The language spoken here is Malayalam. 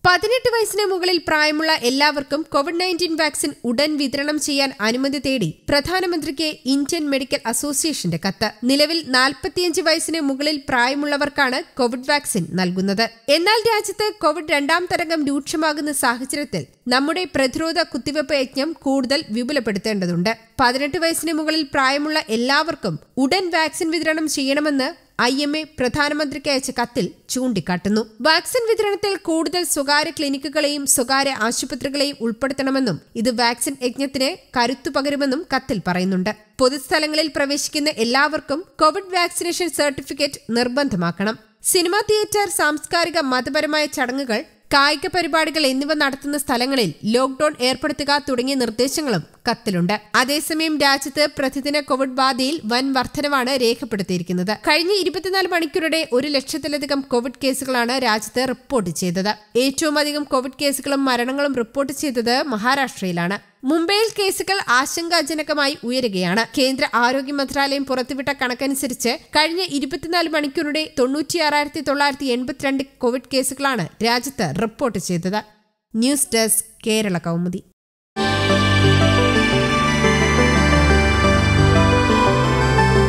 പതിനെട്ട് വയസ്സിന് മുകളിൽ പ്രായമുള്ള എല്ലാവർക്കും കോവിഡ് നയൻറ്റീൻ വാക്സിൻ ഉടൻ വിതരണം ചെയ്യാൻ അനുമതി തേടി പ്രധാനമന്ത്രിക്ക് ഇന്ത്യൻ മെഡിക്കൽ അസോസിയേഷന്റെ കത്ത് നിലവിൽ നാൽപ്പത്തിയഞ്ച് വയസ്സിന് മുകളിൽ പ്രായമുള്ളവർക്കാണ് കോവിഡ് വാക്സിൻ നൽകുന്നത് എന്നാൽ രാജ്യത്ത് കോവിഡ് രണ്ടാം തരംഗം രൂക്ഷമാകുന്ന സാഹചര്യത്തിൽ നമ്മുടെ പ്രതിരോധ കുത്തിവയ്പ് യജ്ഞം കൂടുതൽ വിപുലപ്പെടുത്തേണ്ടതുണ്ട് പതിനെട്ട് വയസ്സിന് മുകളിൽ പ്രായമുള്ള എല്ലാവർക്കും ഉടൻ വാക്സിൻ വിതരണം ചെയ്യണമെന്ന് ഐ എം എ പ്രധാനമന്ത്രിക്ക് അയച്ച കത്തിൽ ചൂണ്ടിക്കാട്ടുന്നു വാക്സിൻ വിതരണത്തിൽ കൂടുതൽ സ്വകാര്യ ക്ലിനിക്കുകളെയും സ്വകാര്യ ആശുപത്രികളെയും ഉൾപ്പെടുത്തണമെന്നും ഇത് വാക്സിൻ യജ്ഞത്തിന് കരുത്തു പകരുമെന്നും കത്തിൽ പറയുന്നുണ്ട് പൊതുസ്ഥലങ്ങളിൽ പ്രവേശിക്കുന്ന എല്ലാവർക്കും കോവിഡ് വാക്സിനേഷൻ സർട്ടിഫിക്കറ്റ് നിർബന്ധമാക്കണം സിനിമാ തിയേറ്റർ സാംസ്കാരിക മതപരമായ ചടങ്ങുകൾ കായിക പരിപാടികൾ എന്നിവ നടത്തുന്ന സ്ഥലങ്ങളിൽ ലോക്ഡൌൺ ഏർപ്പെടുത്തുക തുടങ്ങിയ നിർദ്ദേശങ്ങളും കത്തിലുണ്ട് അതേസമയം രാജ്യത്ത് പ്രതിദിന കോവിഡ് ബാധയിൽ വൻ വർധനവാണ് രേഖപ്പെടുത്തിയിരിക്കുന്നത് കഴിഞ്ഞ ഇരുപത്തിനാല് മണിക്കൂറിടെ ഒരു ലക്ഷത്തിലധികം കോവിഡ് കേസുകളാണ് രാജ്യത്ത് റിപ്പോർട്ട് ചെയ്തത് ഏറ്റവും അധികം കോവിഡ് കേസുകളും മരണങ്ങളും റിപ്പോർട്ട് ചെയ്തത് മഹാരാഷ്ട്രയിലാണ് മുംബൈയിൽ കേസുകൾ ആശങ്കാജനകമായി ഉയരുകയാണ് കേന്ദ്ര ആരോഗ്യ മന്ത്രാലയം പുറത്തുവിട്ട കണക്കനുസരിച്ച് കഴിഞ്ഞ ഇരുപത്തിനാല് മണിക്കൂറിടെ തൊണ്ണൂറ്റിയാറായിരത്തി തൊള്ളായിരത്തി എൺപത്തിരണ്ട് കോവിഡ് കേസുകളാണ് രാജ്യത്ത് റിപ്പോർട്ട് ചെയ്തത് ന്യൂസ് ഡെസ്ക് കേരള കൗമുദി